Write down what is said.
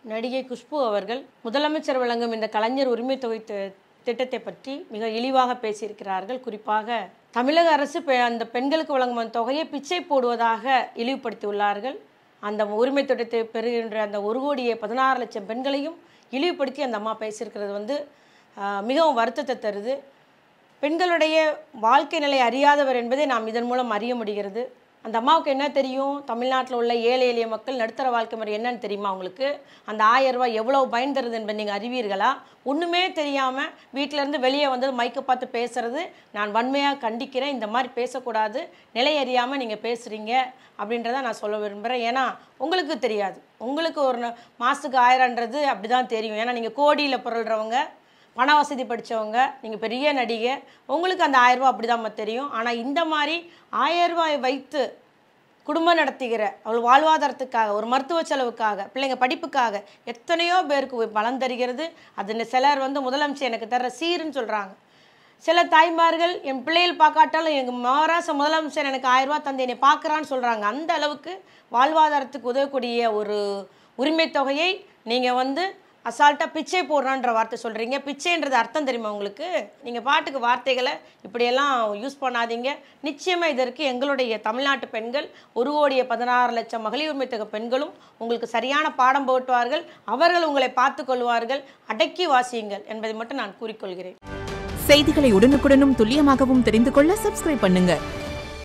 நடிகை குஷ்பு அவர்கள் முதலமைச்சர் வழங்கும் இந்த கலைஞர் உரிமை தொகை தி- திட்டத்தை பற்றி மிக இழிவாக பேசியிருக்கிறார்கள் குறிப்பாக தமிழக அரசு பெ- அந்த பெண்களுக்கு வழங்கும் அந்த தொகையை பிச்சை போடுவதாக இழிவுபடுத்தியுள்ளார்கள் அந்த உரிமை திட்டத்தை பெறுகின்ற அந்த ஒரு கோடியே பதினாறு லட்சம் பெண்களையும் இழிவுபடுத்தி அந்த அம்மா பேசியிருக்கிறது வந்து ஆஹ், மிகவும் வருத்தத்தை தருது பெண்களுடைய வாழ்க்கை நிலை அறியாதவர் என்பதை நாம் இதன் மூலம் அறிய முடிகிறது அந்த அம்மாவுக்கு என்ன தெரியும் தமிழ்நாட்டில் உள்ள ஏழை எளிய மக்கள் நடுத்தர வாழ்க்கை முறை என்னன்னு தெரியுமா உங்களுக்கு அந்த ஆயிரம் ரூபாய் எவ்வளோ பயன் தருது என்பதை நீங்கள் அறிவீர்களா ஒன்றுமே தெரியாமல் வீட்டிலேருந்து வெளியே வந்து மைக்கை பார்த்து பேசுறது நான் வன்மையாக கண்டிக்கிறேன் இந்த மாதிரி பேசக்கூடாது நிலை அறியாமல் நீங்கள் பேசுகிறீங்க அப்படின்றத நான் சொல்ல விரும்புகிறேன் ஏன்னா உங்களுக்கு தெரியாது உங்களுக்கு ஒரு ந- மாதத்துக்கு ஆயிரம்ன்றது அப்படி தான் தெரியும் ஏன்னா நீங்கள் கோடியில் புரள்றவங்க பண வசதி படித்தவங்க நீங்கள் பெரிய நடிகை உங்களுக்கு அந்த ஆயிரரூபா அப்படி தான் தெரியும் ஆனால் இந்த மாதிரி ஆயிரரூபாய் வைத்து குடும்பம் நடத்துகிற அவள் வாழ்வாதாரத்துக்காக ஒரு மருத்துவ செலவுக்காக பிள்ளைங்க படிப்புக்காக எத்தனையோ பேருக்கு பலன் தருகிறது அது சிலர் வந்து முதலமைச்சர் எனக்கு தர்ற சீருன்னு சொல்கிறாங்க சில தாய்மார்கள் என் பிள்ளைகள் பார்க்காட்டாலும் எங்கள் மகாராஷ்டிர முதலமைச்சர் எனக்கு ஆயிரம் ரூபாய் தந்து என்னை பார்க்குறான்னு சொல்கிறாங்க அந்த அளவுக்கு வாழ்வாதாரத்துக்கு உதவக்கூடிய ஒரு உரிமை தொகையை நீங்கள் வந்து அசால்ட்டாக பிச்சை போடுறான்ற வார்த்தை சொல்கிறீங்க பிச்சைன்றது அர்த்தம் தெரியுமா உங்களுக்கு நீங்கள் பாட்டுக்கு வார்த்தைகளை இப்படியெல்லாம் யூஸ் பண்ணாதீங்க நிச்சயமாக இதற்கு எங்களுடைய தமிழ்நாட்டு பெண்கள் ஒரு கோடியே பதினாறு லட்சம் மகளிர் உரிமை தொகை பெண்களும் உங்களுக்கு சரியான பாடம் போட்டுவார்கள் அவர்கள் உங்களை பார்த்து கொள்வார்கள் அடக்கி வாசியுங்கள் என்பதை மட்டும் நான் கூறிக்கொள்கிறேன் செய்திகளை உடனுக்குடனும் துல்லியமாகவும் தெரிந்து கொள்ள சப்ஸ்கிரைப் பண்ணுங்க